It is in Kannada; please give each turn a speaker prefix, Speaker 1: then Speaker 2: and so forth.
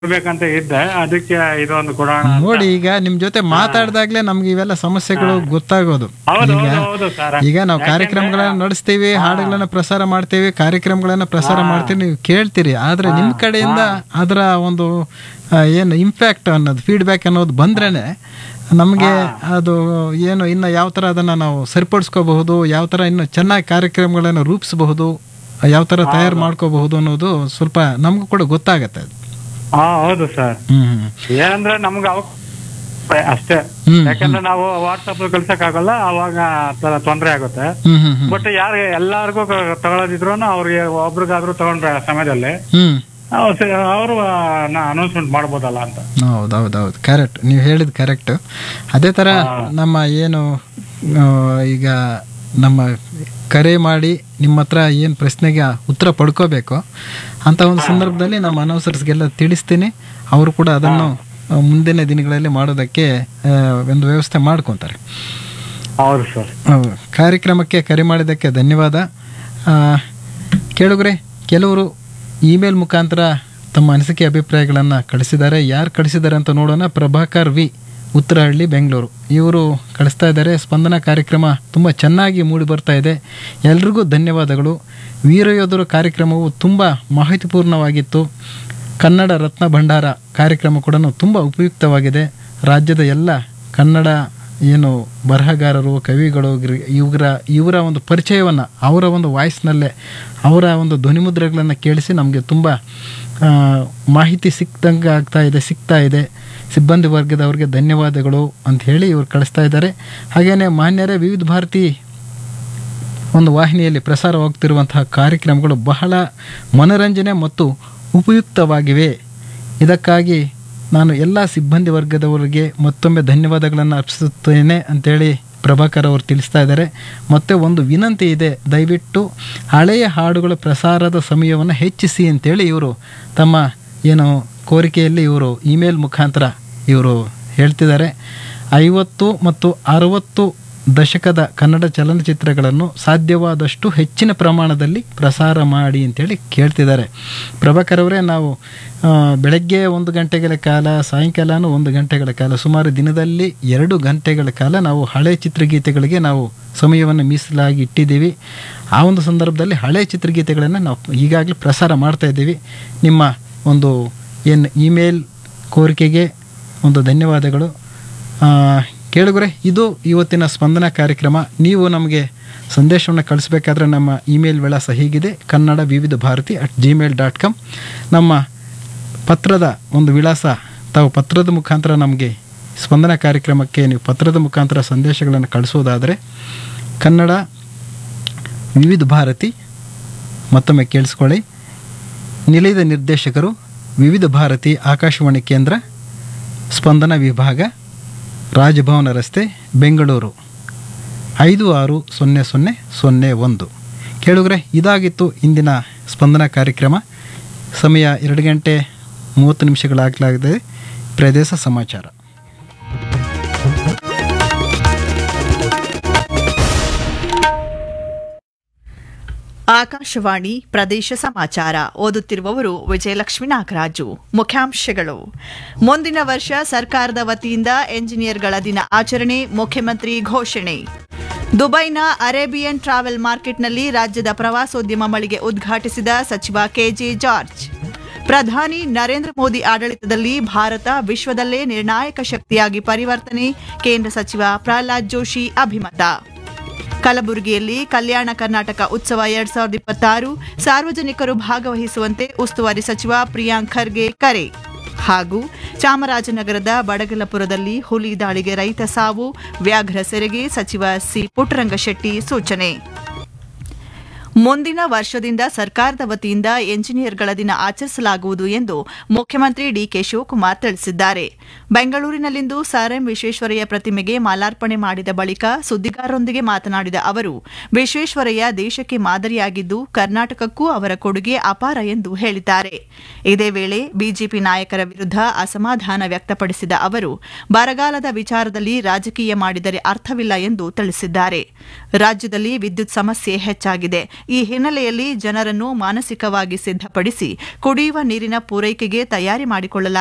Speaker 1: ಕೊಡ್ಬೇಕಂತ ಇದ್ದೆ ಅದಕ್ಕೆ ಇದೊಂದು ಕೊಡೋಣ ಅಂತ.
Speaker 2: ನೋಡಿ ಈಗ ನಿಮ್ ಜೊತೆ ಮಾತಾಡ್ದಾಗ್ಲೇ ನಮ್ಗೆ ಇವೆಲ್ಲ ಸಮಸ್ಯೆಗಳು ಗೊತ್ತಾಗೋದು
Speaker 1: ಹೌದು
Speaker 2: ಈಗ
Speaker 1: ಹೌದು ಹೌದು ಸರ್
Speaker 2: ಈಗ ನಾವು ಕಾರ್ಯಕ್ರಮಗಳನ್ನ ನಡೆಸ್ತೀವಿ ಹಾಡುಗಳನ್ನ ಪ್ರಸಾರ ಮಾಡ್ತೀವಿ ಕಾರ್ಯಕ್ರಮಗಳನ್ನ ಪ್ರಸಾರ ಮಾಡ್ತೀವಿ ನೀವು ಕೇಳ್ತೀರಿ ಆದ್ರೆ ನಿಮ್ ಕಡೆಯಿಂದ ಅದರ ಒಂದು ಆ, ಏನು ಇಂಪ್ಯಾಕ್ಟ್ ಅನ್ನೋದು ಫೀಡ್ಬ್ಯಾಕ್ ಅನ್ನೋದು ಬಂದ್ರೇನೆ ನಮಗೆ ಅದು ಏನು ಇನ್ನು ಯಾವ ಥರ ಅದನ್ನು ನಾವು ಸರಿಪಡಿಸ್ಕೋಬಹುದು ಯಾವ ಥರ ಇನ್ನು ಚೆನ್ನಾಗಿ ಕಾರ್ಯಕ್ರಮಗಳನ್ನು ರೂಪಿಸಬಹುದು ಯಾವ ಥರ ತಯಾರು ಮಾಡ್ಕೋಬಹುದು ಅನ್ನೋದು ಸ್ವಲ್ಪ ನಮಗೂ ಕೂಡ ಗೊತ್ತಾಗತ್ತೆ ಅದು
Speaker 1: ಹಾ ಹೌದು ಸರ್
Speaker 2: ಹ್ಮ್
Speaker 1: ಏನಂದ್ರೆ ನಮ್ಗೆ ಅವ ಅಷ್ಟೇ
Speaker 2: ಹ್ಮ್,
Speaker 1: ಯಾಕಂದ್ರೆ ನಾವು ವಾಟ್ಸಪ್ ಕಳ್ಸಕ್ ಆಗಲ್ಲ ಅವಾಗ ತೊಂದರೆ ಆಗುತ್ತೆ
Speaker 2: ಹ್ಮ್ ಹ್ಮ್ ಹ್ಮ್
Speaker 1: ಬಟ್ ಯಾರು ಎಲ್ಲಾರ್ಗು ಕ- ತಗೊಳ್ಳೋದಿದ್ರು ಅವ್ರಿಗೆ ಒಬ್ರಿಗಾದ್ರೂ ತಗೊಂಡ್ರೆ ಆ ಸಮಯದಲ್ಲಿ
Speaker 2: ಹ್ಮ್
Speaker 1: ಅವರು ಅನೌನ್ಸ್ಮೆಂಟ್ ಮಾಡ್ಬೋದಲ್ಲ ಅಂತ
Speaker 2: ಹೌದೌದೌದು ಕರೆಕ್ಟ್ ನೀವು ಹೇಳಿದ್ ಕರೆಕ್ಟ್ ಅದೇ ಥರ ನಮ್ಮ ಏನು ಆ, ಈಗ ನಮ್ಮ ಕರೆ ಮಾಡಿ ನಿಮ್ಮ ಹತ್ರ ಏನು ಪ್ರಶ್ನೆಗೆ ಉತ್ತರ ಪಡ್ಕೋಬೇಕು ಅಂತ ಒಂದು ಸಂದರ್ಭದಲ್ಲಿ ನಮ್ಮ ಅನೌನ್ಸರ್ಸ್ಗೆಲ್ಲ ತಿಳಿಸ್ತೀನಿ ಅವರು ಕೂಡ ಅದನ್ನು ಆ, ಮುಂದಿನ ದಿನಗಳಲ್ಲಿ ಮಾಡೋದಕ್ಕೆ ಆ, ಒಂದು ವ್ಯವಸ್ಥೆ ಮಾಡ್ಕೊತಾರೆ
Speaker 1: ಹೌದು ಸರ್
Speaker 2: ಹೌದು. ಕಾರ್ಯಕ್ರಮಕ್ಕೆ ಕರೆ ಮಾಡಿದ್ದಕ್ಕೆ ಧನ್ಯವಾದ ಆ, ಕೇಳುಗರೆ ಕೆಲವರು ಇಮೇಲ್ ಮುಖಾಂತರ ತಮ್ಮ ಅನಿಸಿಕೆ ಅಭಿಪ್ರಾಯಗಳನ್ನು ಕಳಿಸಿದ್ದಾರೆ ಯಾರು ಕಳಿಸಿದ್ದಾರೆ ಅಂತ ನೋಡೋಣ ಪ್ರಭಾಕರ್ ವಿ ಉತ್ತರಹಳ್ಳಿ ಬೆಂಗಳೂರು ಇವರು ಕಳಿಸ್ತಾ ಇದ್ದಾರೆ ಸ್ಪಂದನ ಕಾರ್ಯಕ್ರಮ ತುಂಬ ಚೆನ್ನಾಗಿ ಮೂಡಿ ಬರ್ತಾ ಇದೆ ಎಲ್ರಿಗೂ ಧನ್ಯವಾದಗಳು ವೀರಯೋಧರು ಕಾರ್ಯಕ್ರಮವು ತುಂಬ ಮಾಹಿತಿಪೂರ್ಣವಾಗಿತ್ತು ಕನ್ನಡ ರತ್ನ ಭಂಡಾರ ಕಾರ್ಯಕ್ರಮ ಕೂಡ ತುಂಬ ಉಪಯುಕ್ತವಾಗಿದೆ ರಾಜ್ಯದ ಎಲ್ಲ ಕನ್ನಡ ಏನು ಬರಹಗಾರರು ಕವಿಗಳು ಗ್ರಿ- ಇವರ ಇವರ ಒಂದು ಪರಿಚಯವನ್ನು ಅವರ ಒಂದು ವಾಯ್ಸ್ನಲ್ಲೇ ಅವರ ಒಂದು ಧ್ವನಿಮುದ್ರೆಗಳನ್ನು ಕೇಳಿಸಿ ನಮಗೆ ತುಂಬ ಆ, ಮಾಹಿತಿ ಸಿಕ್ದಂಗೆ ಆಗ್ತಾ ಇದೆ ಸಿಗ್ತಾ ಇದೆ ಸಿಬ್ಬಂದಿ ವರ್ಗದವರಿಗೆ ಧನ್ಯವಾದಗಳು ಅಂತ ಹೇಳಿ ಇವರು ಕಳಿಸ್ತಾ ಇದ್ದಾರೆ ಹಾಗೆಯೇ ಮಾನ್ಯರೇ ವಿವಿಧ ಭಾರತಿ ಒಂದು ವಾಹಿನಿಯಲ್ಲಿ ಪ್ರಸಾರವಾಗ್ತಿರುವಂತಹ ಕಾರ್ಯಕ್ರಮಗಳು ಬಹಳ ಮನರಂಜನೆ ಮತ್ತು ಉಪಯುಕ್ತವಾಗಿವೆ ಇದಕ್ಕಾಗಿ ನಾನು ಎಲ್ಲ ಸಿಬ್ಬಂದಿ ವರ್ಗದವರಿಗೆ ಮತ್ತೊಮ್ಮೆ ಧನ್ಯವಾದಗಳನ್ನು ಅರ್ಪಿಸುತ್ತೇನೆ ಅಂತೇಳಿ ಪ್ರಭಾಕರ್ ಅವರು ತಿಳಿಸ್ತಾ ಇದ್ದಾರೆ ಮತ್ತೆ ಒಂದು ವಿನಂತಿ ಇದೆ ದಯವಿಟ್ಟು ಹಳೆಯ ಹಾಡುಗಳ ಪ್ರಸಾರದ ಸಮಯವನ್ನು ಹೆಚ್ಚಿಸಿ ಅಂತೇಳಿ ಇವರು ತಮ್ಮ ಏನು ಕೋರಿಕೆಯಲ್ಲಿ ಇವರು ಇಮೇಲ್ ಮುಖಾಂತರ ಇವರು ಹೇಳ್ತಿದ್ದಾರೆ ಐವತ್ತು ಮತ್ತು ಅರವತ್ತು ದಶಕದ ಕನ್ನಡ ಚಲನಚಿತ್ರಗಳನ್ನು ಸಾಧ್ಯವಾದಷ್ಟು ಹೆಚ್ಚಿನ ಪ್ರಮಾಣದಲ್ಲಿ ಪ್ರಸಾರ ಮಾಡಿ ಅಂತೇಳಿ ಕೇಳ್ತಿದ್ದಾರೆ ಪ್ರಭಾಕರ್ ಅವರೇ ನಾವು ಆ, ಬೆಳಗ್ಗೆ ಒಂದು ಗಂಟೆಗಳ ಕಾಲ ಸಾಯಂಕಾಲನೂ ಒಂದು ಗಂಟೆಗಳ ಕಾಲ ಸುಮಾರು ದಿನದಲ್ಲಿ ಎರಡು ಗಂಟೆಗಳ ಕಾಲ ನಾವು ಹಳೆ ಚಿತ್ರಗೀತೆಗಳಿಗೆ ನಾವು ಸಮಯವನ್ನು ಮೀಸಲಾಗಿ ಇಟ್ಟಿದ್ದೀವಿ ಆ ಒಂದು ಸಂದರ್ಭದಲ್ಲಿ ಹಳೆ ಚಿತ್ರಗೀತೆಗಳನ್ನು ನಾವು ಈಗಾಗಲೇ ಪ್ರಸಾರ ಮಾಡ್ತಾ ಇದ್ದೀವಿ ನಿಮ್ಮ ಒಂದು ಏನು ಇಮೇಲ್ ಕೋರಿಕೆಗೆ ಒಂದು ಧನ್ಯವಾದಗಳು ಆ, ಕೇಳುಗರೆ ಇದು ಇವತ್ತಿನ ಸ್ಪಂದನ ಕಾರ್ಯಕ್ರಮ ನೀವು ನಮಗೆ ಸಂದೇಶವನ್ನು ಕಳಿಸ್ಬೇಕಾದ್ರೆ ನಮ್ಮ ಇಮೇಲ್ ವಿಳಾಸ ಹೀಗಿದೆ Kannada Vividha Bharati at Gmail dot com ನಮ್ಮ ಪತ್ರದ ಒಂದು ವಿಳಾಸ ತಾವು ಪತ್ರದ ಮುಖಾಂತರ ನಮಗೆ ಸ್ಪಂದನ ಕಾರ್ಯಕ್ರಮಕ್ಕೆ ನೀವು ಪತ್ರದ ಮುಖಾಂತರ ಸಂದೇಶಗಳನ್ನು ಕಳಿಸೋದಾದರೆ ಕನ್ನಡ ವಿವಿಧ ಭಾರತಿ ಮತ್ತೊಮ್ಮೆ ಕೇಳಿಸ್ಕೊಳ್ಳಿ ನಿಲಯದ ನಿರ್ದೇಶಕರು ವಿವಿಧ ಭಾರತಿ ಆಕಾಶವಾಣಿ ಕೇಂದ್ರ ಸ್ಪಂದನ ವಿಭಾಗ ರಾಜಭವನ ರಸ್ತೆ ಬೆಂಗಳೂರು ಐದು ಆರು ಸೊನ್ನೆ ಸೊನ್ನೆ ಸೊನ್ನೆ ಒಂದು ಕೇಳುಗರೆ ಇದಾಗಿತ್ತು ಇಂದಿನ ಸ್ಪಂದನ ಕಾರ್ಯಕ್ರಮ ಸಮಯ ಎರಡು ಗಂಟೆ ಮೂವತ್ತು ನಿಮಿಷಗಳಾಗಲಾಗಿದೆ ಪ್ರದೇಶ ಸಮಾಚಾರ
Speaker 3: ಆಕಾಶವಾಣಿ ಪ್ರದೇಶ ಸಮಾಚಾರ ಓದುತ್ತಿರುವವರು ವಿಜಯಲಕ್ಷ್ಮಿ ನಾಗರಾಜು ಮುಖ್ಯಾಂಶಗಳು ಮುಂದಿನ ವರ್ಷ ಸರ್ಕಾರದ ವತಿಯಿಂದ ಎಂಜಿನಿಯರ್ಗಳ ದಿನ ಆಚರಣೆ ಮುಖ್ಯಮಂತ್ರಿ ಘೋಷಣೆ ದುಬೈನ ಅರೇಬಿಯನ್ ಟ್ರಾವೆಲ್ ಮಾರ್ಕೆಟ್ನಲ್ಲಿ ರಾಜ್ಯದ ಪ್ರವಾಸೋದ್ಯಮ ಮಳಿಗೆ ಉದ್ಘಾಟಿಸಿದ ಸಚಿವ ಕೆಜೆ ಜಾರ್ಜ್ ಪ್ರಧಾನಿ ನರೇಂದ್ರ ಮೋದಿ ಆಡಳಿತದಲ್ಲಿ ಭಾರತ ವಿಶ್ವದಲ್ಲೇ ನಿರ್ಣಾಯಕ ಶಕ್ತಿಯಾಗಿ ಪರಿವರ್ತನೆ ಕೇಂದ್ರ ಸಚಿವ ಪ್ರಹ್ಲಾದ್ ಜೋಶಿ ಅಭಿಮತ ಕಲಬುರಗಿಯಲ್ಲಿ ಕಲ್ಯಾಣ ಕರ್ನಾಟಕ ಉತ್ಸವ ಎರಡ್ ಸಾವಿರದ ಇಪ್ಪತ್ತಾರು ಸಾರ್ವಜನಿಕರು ಭಾಗವಹಿಸುವಂತೆ ಉಸ್ತುವಾರಿ ಸಚಿವ ಪ್ರಿಯಾಂಕ್ ಖರ್ಗೆ ಕರೆ ಹಾಗೂ ಚಾಮರಾಜನಗರದ ಬಡಗಲಪುರದಲ್ಲಿ ಹುಲಿ ದಾಳಿಗೆ ರೈತ ಸಾವು ವ್ಯಾಘ್ರ ಸೆರೆಗೆ ಸಚಿವ ಸಿ ಪುಟ್ಟರಂಗಶೆಟ್ಟಿ ಸೂಚನೆ ಮುಂದಿನ ವರ್ಷದಿಂದ ಸರ್ಕಾರದ ವತಿಯಿಂದ ಎಂಜಿನಿಯರ್ಗಳ ದಿನ ಆಚರಿಸಲಾಗುವುದು ಎಂದು ಮುಖ್ಯಮಂತ್ರಿ ಡಿಕೆ ಶಿವಕುಮಾರ್ ತಿಳಿಸಿದ್ದಾರೆ ಬೆಂಗಳೂರಿನಲ್ಲಿಂದು ಸರ್ ಎಂ ವಿಶ್ವೇಶ್ವರಯ್ಯ ಪ್ರತಿಮೆಗೆ ಮಾಲಾರ್ಪಣೆ ಮಾಡಿದ ಬಳಿಕ ಸುದ್ದಿಗಾರರೊಂದಿಗೆ ಮಾತನಾಡಿದ ಅವರು ವಿಶ್ವೇಶ್ವರಯ್ಯ ದೇಶಕ್ಕೆ ಮಾದರಿಯಾಗಿದ್ದು ಕರ್ನಾಟಕಕ್ಕೂ ಅವರ ಕೊಡುಗೆ ಅಪಾರ ಎಂದು ಹೇಳಿದ್ದಾರೆ ಇದೇ ವೇಳೆ ಬಿಜೆಪಿ ನಾಯಕರ ವಿರುದ್ಧ ಅಸಮಾಧಾನ ವ್ಯಕ್ತಪಡಿಸಿದ ಅವರು ಬರಗಾಲದ ವಿಚಾರದಲ್ಲಿ ರಾಜಕೀಯ ಮಾಡಿದರೆ ಅರ್ಥವಿಲ್ಲ ಎಂದು ತಿಳಿಸಿದ್ದಾರೆ ರಾಜ್ಯದಲ್ಲಿ ವಿದ್ಯುತ್ ಸಮಸ್ಯೆ ಹೆಚ್ಚಾಗಿದೆ ಈ ಹಿನ್ನೆಲೆಯಲ್ಲಿ ಜನರನ್ನು ಮಾನಸಿಕವಾಗಿ ಸಿದ್ಧಪಡಿಸಿ ಕುಡಿಯುವ ನೀರಿನ ಪೂರೈಕೆಗೆ ತಯಾರಿ ಮಾಡಿಕೊಳ್ಳಲಾಗಿದೆ